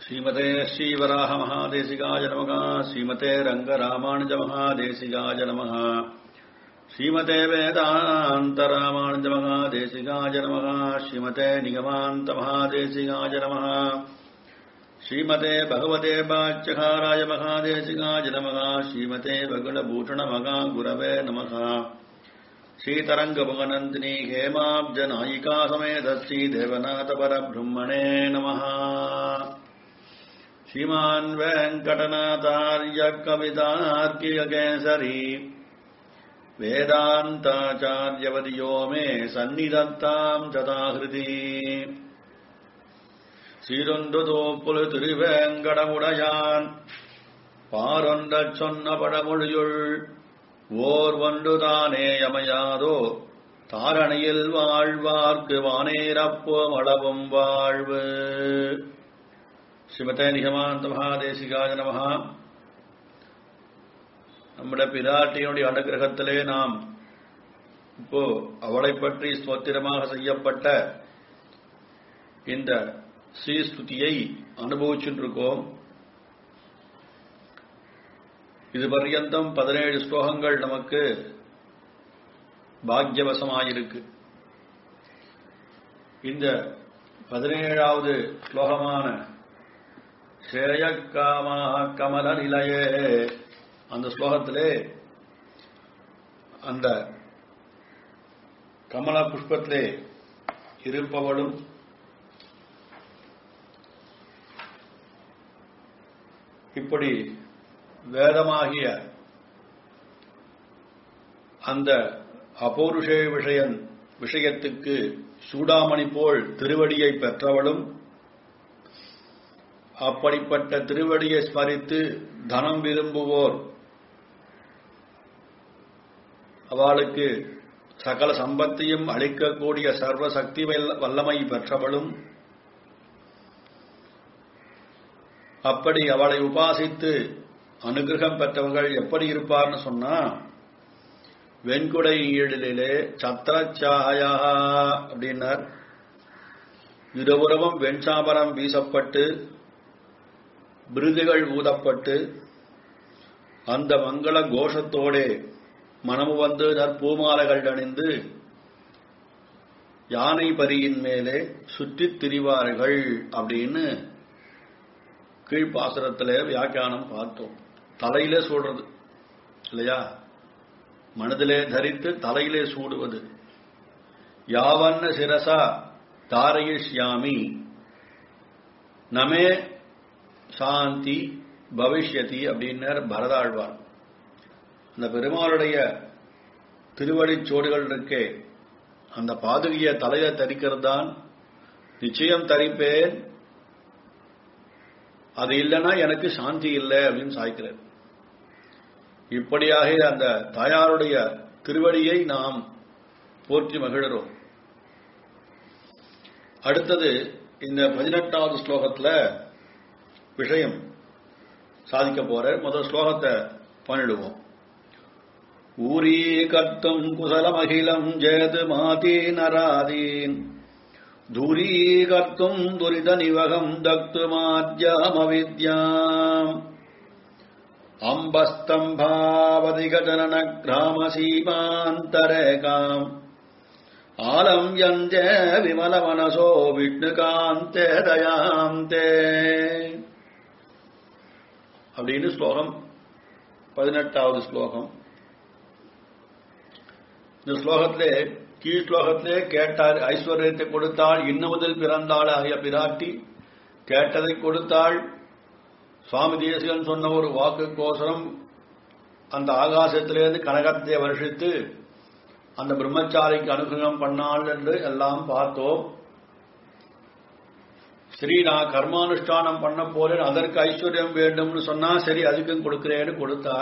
श्रीमते श्रीवराह महादेशिकाय नमः श्रीमते रङ्गरामानुज महादेशिकाय नमः श्रीमते वेदान्तरामानुज महादेशिकाय नमः श्रीमते निगमान्त महादेशिकाय नमः श्रीमते भगवते बाच्यकाराय महादेशिकाय नमः श्रीमते भगुणभूषणमगा गुरवे नमः श्रीतरङ्गभुवनन्दिनी हेमाब्जनायिका समेत श्रीदेवनाथपरब्रह्मणे नमः श्रीमान् वेङ्कटनाथार्य कवितार्कियकेसरी वेदान्ताचार्यवदियो मे सन्निधत्ताम् चताहृति சீரொன்றுதோப்புல திருவேங்கடமுடையான் பாரொன்றச் சொன்ன பழமொழியுள் ஓர் ஒன்றுதானே அமையாதோ தாரணையில் வாழ்வார்க்கு வானேரப்போம் அளவும் வாழ்வு ஸ்ரீமதே நிகமாந்த மகாதேசிகாய நமகா நம்முடைய பிராட்டியினுடைய அனுகிரகத்திலே நாம் இப்போ அவளை பற்றி ஸ்தோத்திரமாக செய்யப்பட்ட இந்த ஸ்ரீஸ்துதியை அனுபவிச்சுருக்கோம் இது பர்யந்தம் பதினேழு ஸ்லோகங்கள் நமக்கு பாக்யவசமாயிருக்கு இந்த பதினேழாவது ஸ்லோகமான ஸ்ரேயக்காமாக கமல நிலையே அந்த ஸ்லோகத்திலே அந்த கமல புஷ்பத்திலே இருப்பவளும் இப்படி வேதமாகிய அந்த அபௌருஷே விஷயன் விஷயத்துக்கு சூடாமணி போல் திருவடியை பெற்றவளும் அப்படிப்பட்ட திருவடியை ஸ்மரித்து தனம் விரும்புவோர் அவளுக்கு சகல சம்பத்தையும் அளிக்கக்கூடிய சர்வ சக்தி வல்லமை பெற்றவளும் அப்படி அவளை உபாசித்து அனுகிரகம் பெற்றவர்கள் எப்படி இருப்பார்னு சொன்னா வெண்குடை ஈழலிலே சத்திரச்சாயா அப்படின்னார் இருபுறமும் வெண்சாபரம் வீசப்பட்டு விருதுகள் ஊதப்பட்டு அந்த மங்கள கோஷத்தோடே மனமு வந்து நற்பூமாலைகள் அணிந்து யானை பரியின் மேலே சுற்றித் திரிவார்கள் அப்படின்னு கீழ்ப்பாசுரத்திலே வியாக்கியானம் பார்த்தோம் தலையிலே சூடுறது இல்லையா மனதிலே தரித்து தலையிலே சூடுவது யாவன்ன சிரசா தாரயிஷ்யாமி நமே சாந்தி பவிஷ்யதி அப்படின்னர் பரதாழ்வார் அந்த பெருமாளுடைய திருவடிச்சோடுகள் இருக்கே அந்த பாதுகைய தலையை தரிக்கிறது தான் நிச்சயம் தரிப்பேன் அது இல்லைன்னா எனக்கு சாந்தி இல்லை அப்படின்னு சாய்க்கிறார் இப்படியாக அந்த தாயாருடைய திருவடியை நாம் போற்றி மகிழறோம் அடுத்தது இந்த பதினெட்டாவது ஸ்லோகத்துல விஷயம் சாதிக்க போற முதல் ஸ்லோகத்தை பண்ணிடுவோம் ஊரீ கர்த்தும் குசலமகிலம் ஜெயது மாதீ நராதீன் दूरीकर्तुम् दुरितनिवहम् दक्तुमाद्यामविद्याम् अम्बस्तम्भावधिगजननग्रामसीमान्तरेकाम् आलम् यन्ते विमलमनसो विष्णुकान्ते दयान्ते அப்படின்னு ஸ்லோகம் பதினெட்டாவது ஸ்லோகம் இந்த ஸ்லோகத்திலே கீழ் ஸ்லோகத்திலே கேட்டார் ஐஸ்வர்யத்தை கொடுத்தாள் இன்னமுதல் பிறந்தாள் ஆகிய பிராட்டி கேட்டதை கொடுத்தாள் சுவாமி தேசிகன் சொன்ன ஒரு வாக்கு கோசரம் அந்த ஆகாசத்திலிருந்து கனகத்தை வருஷித்து அந்த பிரம்மச்சாரிக்கு அனுகிரகம் பண்ணாள் என்று எல்லாம் பார்த்தோம் சரி நான் கர்மானுஷ்டானம் பண்ண போறேன் அதற்கு ஐஸ்வர்யம் வேண்டும்னு சொன்னா சரி அதுக்கும் கொடுக்கிறேன்னு கொடுத்தா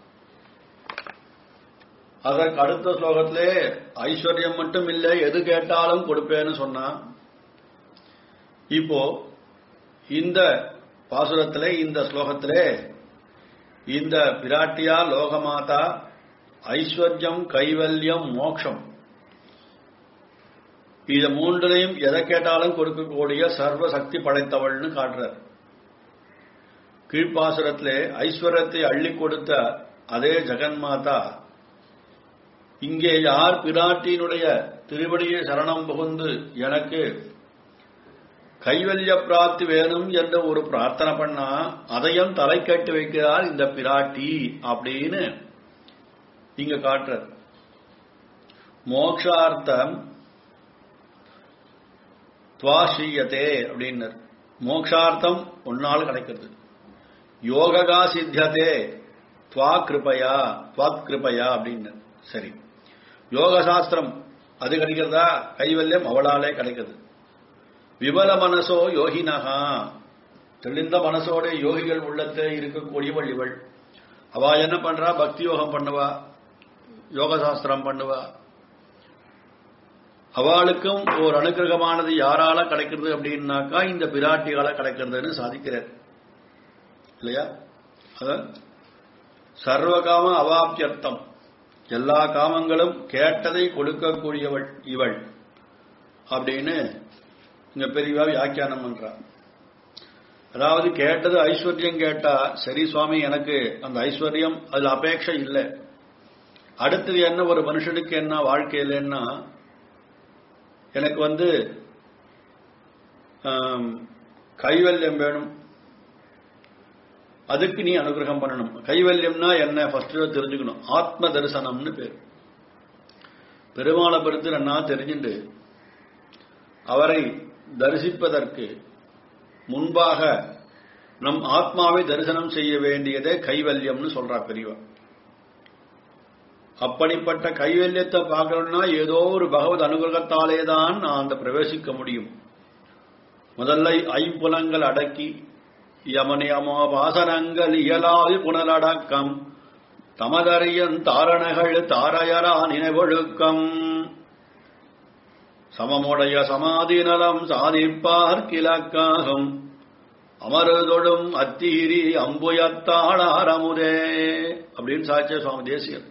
அதற்கு அடுத்த ஸ்லோகத்திலே ஐஸ்வர்யம் மட்டும் இல்லை எது கேட்டாலும் கொடுப்பேன்னு சொன்னான் இப்போ இந்த பாசுரத்திலே இந்த ஸ்லோகத்திலே இந்த பிராட்டியா லோகமாதா ஐஸ்வர்யம் கைவல்யம் மோக்ஷம் இது மூன்றையும் எதை கேட்டாலும் கொடுக்கக்கூடிய சர்வ சக்தி படைத்தவள்னு காட்டுறார் கீழ்ப்பாசுரத்திலே ஐஸ்வர்யத்தை அள்ளி கொடுத்த அதே ஜெகன்மாதா இங்கே யார் பிராட்டியினுடைய திருவடியை சரணம் புகுந்து எனக்கு கைவல்ய பிராப்தி வேணும் என்ற ஒரு பிரார்த்தனை பண்ணா அதையும் தலை கட்டி வைக்கிறார் இந்த பிராட்டி அப்படின்னு இங்க காட்டுற மோக்ஷார்த்தம் துவாஷீயத்தே அப்படின்னர் மோக்ஷார்த்தம் ஒன்னால கிடைக்கிறது யோககா சித்தியதே துவா கிருபையா துவாத் கிருபையா அப்படின்னு சரி யோக சாஸ்திரம் அது கிடைக்கிறதா கைவல்யம் அவளாலே கிடைக்கிறது விபல மனசோ யோகினகா தெளிந்த மனசோட யோகிகள் உள்ளத்தை இருக்கக்கூடியவள் இவள் அவ என்ன பண்றா பக்தி யோகம் பண்ணுவா யோக சாஸ்திரம் பண்ணுவா அவளுக்கும் ஒரு அனுகிரகமானது யாரால கிடைக்கிறது அப்படின்னாக்கா இந்த பிராட்டியால கிடைக்கிறதுன்னு சாதிக்கிறார் இல்லையா அதான் சர்வகாம அவாப்தியர்த்தம் எல்லா காமங்களும் கேட்டதை கொடுக்கக்கூடியவள் இவள் அப்படின்னு இங்க பெரியவா வியாக்கியானம் பண்றா அதாவது கேட்டது ஐஸ்வர்யம் கேட்டா சரி சுவாமி எனக்கு அந்த ஐஸ்வர்யம் அதுல அபேட்சை இல்லை அடுத்தது என்ன ஒரு மனுஷனுக்கு என்ன வாழ்க்கையிலன்னா எனக்கு வந்து ஆம், கைவல்யம் வேணும் அதுக்கு நீ அனுகிரகம் பண்ணணும் கைவல்யம்னா என்ன ஃபர்ஸ்ட் தெரிஞ்சுக்கணும் ஆத்ம தரிசனம்னு பேர் பெருமாளை படுத்து நன்னா தெரிஞ்சுட்டு அவரை தரிசிப்பதற்கு முன்பாக நம் ஆத்மாவை தரிசனம் செய்ய வேண்டியதே கைவல்யம்னு சொல்றா பெரியவா அப்படிப்பட்ட கைவல்யத்தை பார்க்கணும்னா ஏதோ ஒரு பகவத் அனுகிரகத்தாலே தான் நான் அந்த பிரவேசிக்க முடியும் முதல்ல ஐம்புலங்கள் அடக்கி யமனியமோ வாசனங்கள் இயலாது புனலடக்கம் தமதறியன் தாரணகள் தாரையரா நினைவொழுக்கம் சமமுடைய சமாதி நலம் சாதிப்பார் கிழக்காகும் அமருதொடும் அத்தீரி அம்புயத்தாளாரமுதே அப்படின்னு சாட்சிய சுவாமி தேசியர்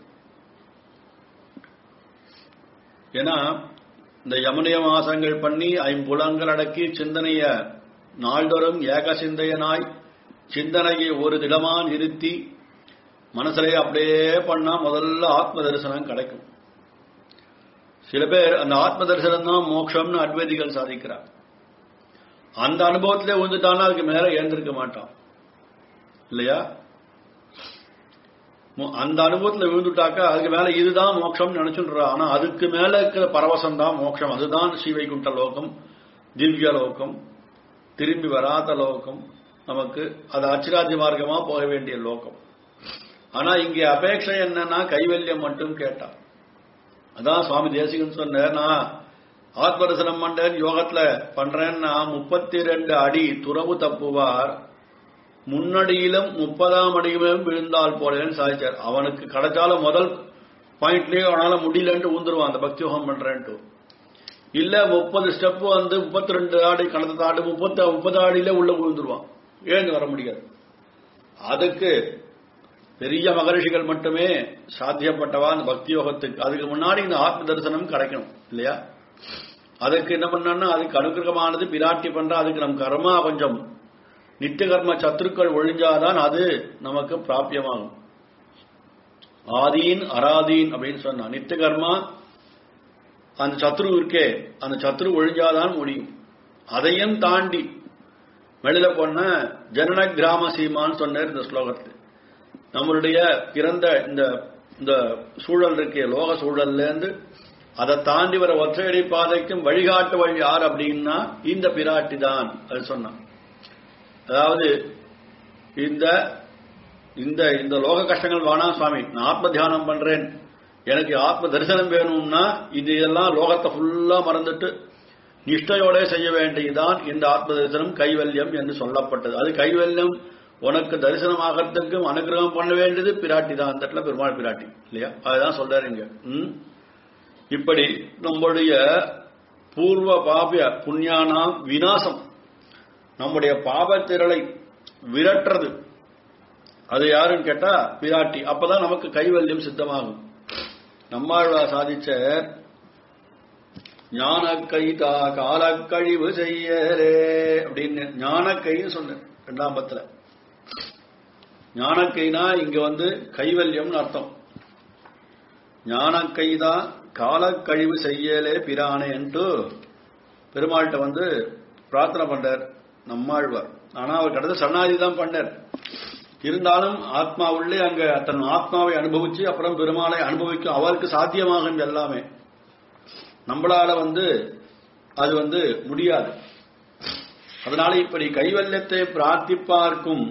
ஏன்னா இந்த யமுனிய மாசங்கள் பண்ணி ஐம்புலங்கள் அடக்கி சிந்தனைய நாள்தோறும் ஏக சிந்தையனாய் சிந்தனையை ஒரு திடமா நிறுத்தி மனசுல அப்படியே பண்ணா முதல்ல ஆத்ம தரிசனம் கிடைக்கும் சில பேர் அந்த ஆத்ம தரிசனம் தான் மோட்சம்னு அத்வைதிகள் சாதிக்கிறார் அந்த அனுபவத்திலே வந்துட்டானா அதுக்கு மேல ஏந்திருக்க மாட்டான் இல்லையா மு- அந்த அனுபவத்துல விழுந்துட்டாக்கா அதுக்கு மேல இதுதான் மோட்சம் நினைச்சுன்றா ஆனா அதுக்கு மேல இருக்கிற பரவசம் தான் மோட்சம் அதுதான் ஸ்ரீவைகுண்ட லோகம் திவ்ய லோகம் திரும்பி வராத லோகம் நமக்கு அது அச்சிராஜ்ய மார்க்கமா போக வேண்டிய லோகம் ஆனா இங்கே அபேட்சை என்னன்னா கைவல்யம் மட்டும் கேட்டா அதான் சுவாமி தேசிகன் சொன்னார் நான் ஆத்மதர்சனம் பண்றேன் யோகத்துல பண்றேன்னா முப்பத்தி ரெண்டு அடி துறவு தப்புவார் முன்னடியிலும் முப்பதாம் அடியிலும் விழுந்தால் போலேன்னு சாதிச்சார் அவனுக்கு கிடைச்சாலும் முதல் பாயிண்ட்லயே அவனால முடியலன்ட்டு ஊந்துருவான் அந்த பக்தி யோகம் பண்றேன்ட்டு இல்ல முப்பது ஸ்டெப் வந்து முப்பத்தி ரெண்டு ஆடி கடந்த தாண்டு முப்பத்தி முப்பது ஆடியில உள்ள விழுந்துருவான் ஏன்னு வர முடியாது அதுக்கு பெரிய மகரிஷிகள் மட்டுமே சாத்தியப்பட்டவா அந்த பக்தி யோகத்துக்கு அதுக்கு முன்னாடி இந்த ஆத்ம தரிசனம் கிடைக்கணும் இல்லையா அதுக்கு என்ன பண்ணா அதுக்கு அனுகிரகமானது பிராட்டி பண்றா அதுக்கு நம் கர்மா கொஞ்சம் நித்திய கர்ம சத்துருக்கள் ஒழிஞ்சாதான் அது நமக்கு பிராபியமாகும் ஆதீன் அராதீன் அப்படின்னு சொன்னா நித்திய கர்மா அந்த சத்ரு இருக்கே அந்த சத்ரு ஒழிஞ்சாதான் முடியும் அதையும் தாண்டி வெளியில போன ஜனன கிராம சீமான்னு சொன்னார் இந்த ஸ்லோகத்தில் நம்மளுடைய பிறந்த இந்த இந்த சூழல் இருக்கே லோக சூழல்ல இருந்து அதை தாண்டி வர ஒற்றையடி பாதைக்கும் வழிகாட்டு வழி யார் அப்படின்னா இந்த பிராட்டி தான் அது சொன்னான் அதாவது இந்த இந்த இந்த லோக கஷ்டங்கள் வேணாம் சுவாமி நான் ஆத்ம தியானம் பண்றேன் எனக்கு ஆத்ம தரிசனம் வேணும்னா இது இதெல்லாம் லோகத்தை ஃபுல்லா மறந்துட்டு நிஷ்டையோட செய்ய வேண்டியதுதான் இந்த ஆத்ம தரிசனம் கைவல்யம் என்று சொல்லப்பட்டது அது கைவல்யம் உனக்கு தரிசனம் ஆகிறதுக்கும் அனுகிரகம் பண்ண வேண்டியது பிராட்டி தான் அந்த இடத்துல பெருமாள் பிராட்டி இல்லையா அதுதான் சொல்றாரு இங்க ம்? இப்படி நம்முடைய பூர்வ பாபிய புண்ணியானா விநாசம் நம்முடைய பாபத்திரளை விரட்டுறது அது யாருன்னு கேட்டா பிராட்டி அப்பதான் நமக்கு கைவல்யம் சித்தமாகும் நம்மாழ்வார் சாதிச்ச ஞானக்கைதா காலக்கழிவு செய்யரே அப்படின்னு ஞானக்கைன்னு சொன்ன ரெண்டாம் பத்துல ஞானக்கைனா இங்க வந்து கைவல்யம்னு அர்த்தம் ஞானக்கைதான் காலக்கழிவு செய்யலே பிரானேன்ட்டு பெருமாள்கிட்ட வந்து பிரார்த்தனை பண்றார் நம்மாழ்வார் ஆனா அவர் கடந்த சரணாதி தான் பண்ணார் இருந்தாலும் ஆத்மா உள்ளே அங்க தன் ஆத்மாவை அனுபவிச்சு அப்புறம் பெருமாளை அனுபவிக்கும் அவருக்கு சாத்தியமாகும் எல்லாமே நம்மளால வந்து அது வந்து முடியாது அதனால இப்படி கைவல்யத்தை பிரார்த்திப்பார்க்கும்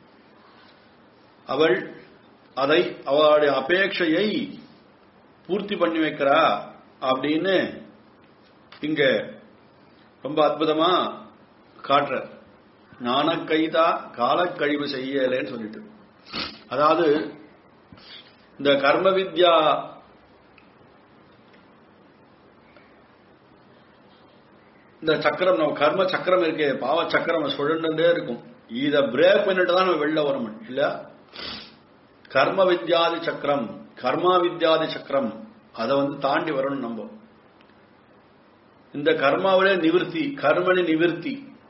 அவள் அதை அவளுடைய அபேட்சையை பூர்த்தி பண்ணி வைக்கிறா அப்படின்னு இங்க ரொம்ப அற்புதமா காட்டுற ஞானக்கைதா காலக்கழிவு செய்யலேன்னு சொல்லிட்டு அதாவது இந்த கர்ம வித்யா இந்த சக்கரம் நம்ம கர்ம சக்கரம் இருக்கே பாவ சக்கரம் சுழண்டுட்டே இருக்கும் இத பிரேக் பண்ணிட்டு தான் நம்ம வெளில வர முடியும் இல்ல கர்ம வித்யாதி சக்கரம் கர்மா வித்யாதி சக்கரம் அதை வந்து தாண்டி வரணும் நம்ம இந்த கர்மாவிலே நிவிருத்தி கர்மணி நிவிருத்தி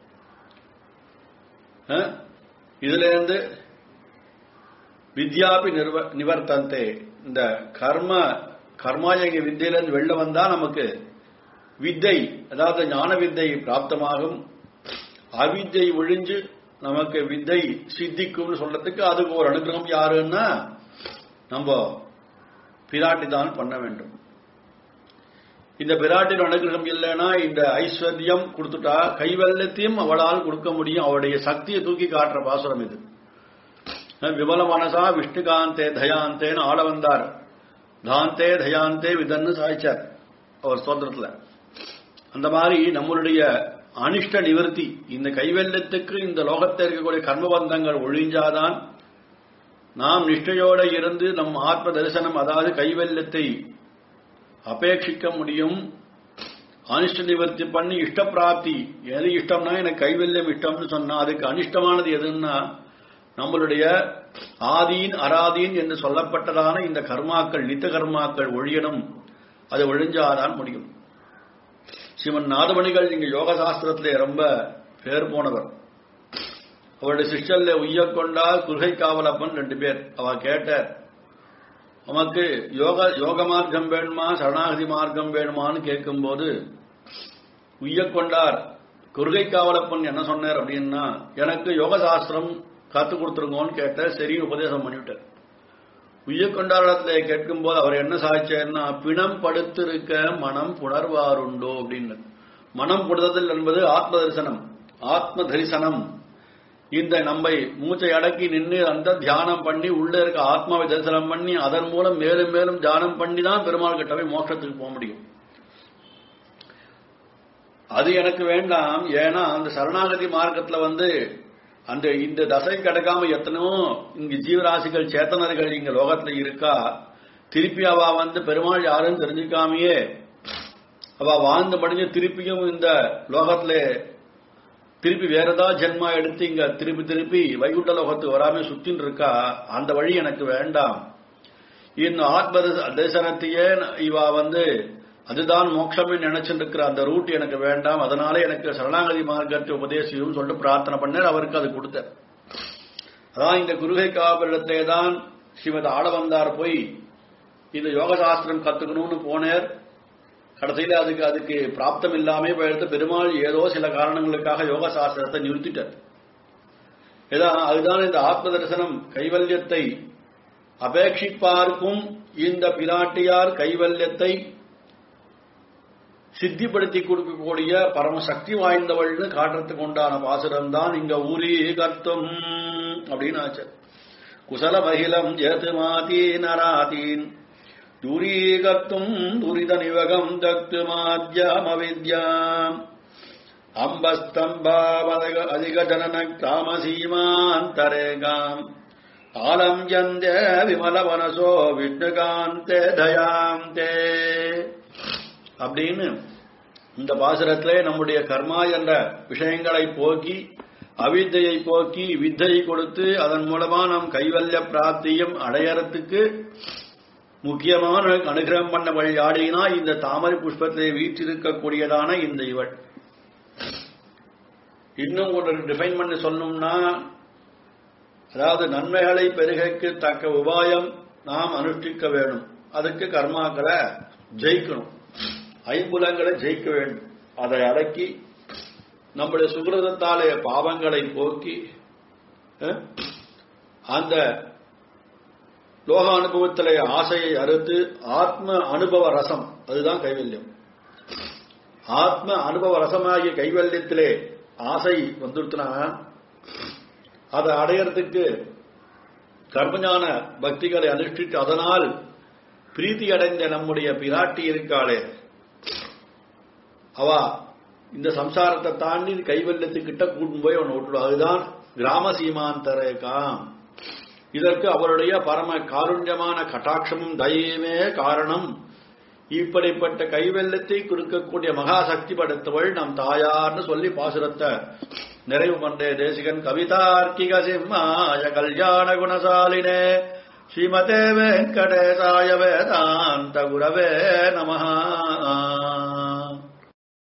அஹ், இதுல இருந்து வித்யாபி நிர்வ நிவர்த்தந்தே இந்த கர்ம கர்மாயங்க வித்தியிலிருந்து வெளில வந்தா நமக்கு வித்தை அதாவது ஞான வித்தை பிராப்தமாகும் அவித்தை ஒழிஞ்சு நமக்கு வித்தை சித்திக்கும்னு சொல்றதுக்கு அதுக்கு ஒரு அனுகிரகம் யாருன்னா நம்ம பிராட்டி தான் பண்ண வேண்டும் இந்த பிராட்டின் அனுகிரகம் இல்லைன்னா இந்த ஐஸ்வர்யம் கொடுத்துட்டா கைவல்லத்தையும் அவளால் கொடுக்க முடியும் அவளுடைய சக்தியை தூக்கி காட்டுற பாசுரம் இது விமல மனசா விஷ்ணுகாந்தே தயாந்தேன்னு ஆள வந்தார் தாந்தே தயாந்தே விதன்னு சாய்ச்சார் அவர் ஸ்தோத்திரத்துல அந்த மாதிரி நம்மளுடைய அனிஷ்ட நிவர்த்தி இந்த கைவல்யத்துக்கு இந்த லோகத்தில் இருக்கக்கூடிய கர்மபந்தங்கள் ஒழிஞ்சாதான் நாம் நிஷ்டையோட இருந்து நம் ஆத்ம தரிசனம் அதாவது கைவல்யத்தை அபேட்சிக்க முடியும் அனிஷ்ட நிவர்த்தி பண்ணி இஷ்ட பிராப்தி எது இஷ்டம்னா எனக்கு கைவல்யம் இஷ்டம்னு சொன்னா அதுக்கு அனிஷ்டமானது எதுன்னா நம்மளுடைய ஆதீன் அராதீன் என்று சொல்லப்பட்டதான இந்த கர்மாக்கள் நித்த கர்மாக்கள் ஒழியணும் அது ஒழிஞ்சாதான் முடியும் சிவன் நாதமணிகள் இங்க யோக சாஸ்திரத்திலே ரொம்ப பேர் போனவர் அவருடைய சிஷ்யல்ல உய்ய கொண்டா குருகை காவலப்பன் ரெண்டு பேர் அவ கேட்ட உமக்கு யோக யோக மார்க்கம் வேணுமா சரணாகதி மார்க்கம் வேணுமான்னு கேட்கும்போது உய்ய கொண்டார் குருகை காவலப்பன் என்ன சொன்னார் அப்படின்னா எனக்கு யோக சாஸ்திரம் கத்து கொடுத்துருங்கோன்னு கேட்ட சரி உபதேசம் பண்ணிவிட்டார் உய்யக்கொண்டாரத்துல கேட்கும்போது அவர் என்ன சாதிச்சார்னா பிணம் படுத்திருக்க மனம் புணர்வாருண்டோ அப்படின்னு மனம் புடுதல் என்பது ஆத்ம தரிசனம் ஆத்ம தரிசனம் இந்த நம்மை மூச்சை அடக்கி நின்று அந்த தியானம் பண்ணி உள்ள இருக்க ஆத்மாவை தரிசனம் பண்ணி அதன் மூலம் மேலும் மேலும் தியானம் பண்ணி தான் பெருமாள் கிட்ட போய் மோட்சத்துக்கு போக முடியும் அது எனக்கு வேண்டாம் ஏன்னா அந்த சரணாகதி மார்க்கத்துல வந்து அந்த இந்த தசை கிடைக்காம எத்தனையோ இங்க ஜீவராசிகள் சேத்தனர்கள் இங்க லோகத்துல இருக்கா திருப்பி அவ வந்து பெருமாள் யாருன்னு தெரிஞ்சுக்காமையே அவ வாழ்ந்து படிஞ்சு திருப்பியும் இந்த லோகத்துல திருப்பி வேற ஏதாவது ஜென்மா எடுத்து இங்க திருப்பி திருப்பி வைகுண்ட லோகத்துக்கு வராம சுத்தின்னு இருக்கா அந்த வழி எனக்கு வேண்டாம் இந்த ஆத்ம தரிசனத்தையே இவ வந்து அதுதான் மோட்சமே நினைச்சுட்டு இருக்கிற அந்த ரூட் எனக்கு வேண்டாம் அதனால எனக்கு சரணாகதி மார்க்கத்தை உபதேசியும் சொல்லிட்டு பிரார்த்தனை பண்ணார் அவருக்கு அது கொடுத்தார் அதான் இந்த குருகை காவலிடத்திலே தான் ஸ்ரீமத் ஆளவந்தார் போய் இந்த யோக சாஸ்திரம் கத்துக்கணும்னு போனார் கடைசியில அதுக்கு அதுக்கு பிராப்தம் இல்லாம போயிடுத்து பெருமாள் ஏதோ சில காரணங்களுக்காக யோக சாஸ்திரத்தை நிறுத்திட்டார் ஏதான் அதுதான் இந்த ஆத்ம தரிசனம் கைவல்யத்தை அபேட்சிப்பார்க்கும் இந்த பிராட்டியார் கைவல்யத்தை சித்திப்படுத்தி கொடுக்கக்கூடிய பரமசக்தி வாய்ந்தவள்னு காட்டுறதுக்கு உண்டான பாசுரம் தான் இங்க ஊரி கர்த்தம் அப்படின்னு ஆச்சு குசல மகிழம் ஜெது மாதீ நராதீன் தூரீகர்த்தும் துரித நிவகம் தத்து மாத்யாம் அவித்யாம் அம்பஸ்தம்பாவதக அதிக ஜனன காமசீமாந்தரேகாம் ஆலம் யந்தே விமல மனசோ விஷ்ணுகாந்தே தயாந்தே அப்படின்னு இந்த பாசுரத்திலே நம்முடைய கர்மா என்ற விஷயங்களை போக்கி அவித்தையை போக்கி வித்தையை கொடுத்து அதன் மூலமா நம் கைவல்ய பிராப்தியும் அடையறதுக்கு முக்கியமான அனுகிரகம் பண்ண வழியாடினா இந்த தாமரை புஷ்பத்திலே வீற்றிருக்கக்கூடியதான இந்த இவள் இன்னும் ஒரு டிஃபைன் பண்ணி சொல்லணும்னா அதாவது நன்மைகளை பெருகைக்கு தக்க உபாயம் நாம் அனுஷ்டிக்க வேண்டும் அதுக்கு கர்மாக்களை ஜெயிக்கணும் ஐம்புலங்களை ஜெயிக்க வேண்டும் அதை அடக்கி நம்முடைய சுகிருதத்தாலே பாவங்களை போக்கி அஹ், அந்த லோக அனுபவத்திலே ஆசையை அறுத்து ஆத்ம அனுபவ ரசம் அதுதான் கைவல்யம் ஆத்ம அனுபவ ரசமாகிய கைவல்யத்திலே ஆசை வந்துடுத்துனா அதை அடையறதுக்கு கர்மஞான பக்திகளை அனுஷ்டித்து அதனால் பிரீத்தி அடைந்த நம்முடைய பிராட்டி இருக்காளே அவ இந்த சம்சாரத்தை தாண்டி கைவல்யத்துக்கிட்ட கூட்டும் போய் அவன் விட்டுடும் அதுதான் கிராம சீமாந்தரேகாம் இதற்கு அவருடைய பரம காருண்யமான கட்டாட்சமும் தயமே காரணம் இப்படிப்பட்ட கைவெல்லத்தை கொடுக்கக்கூடிய மகாசக்தி படைத்தவள் நம் தாயார்னு சொல்லி பாசுரத்தை நிறைவு பண்றே தேசிகன் கவிதார்க்கிக சிம்மாய கல்யாண குணசாலினே ஸ்ரீமதே வெங்கடேசாய வேதாந்த குரவே நமஹா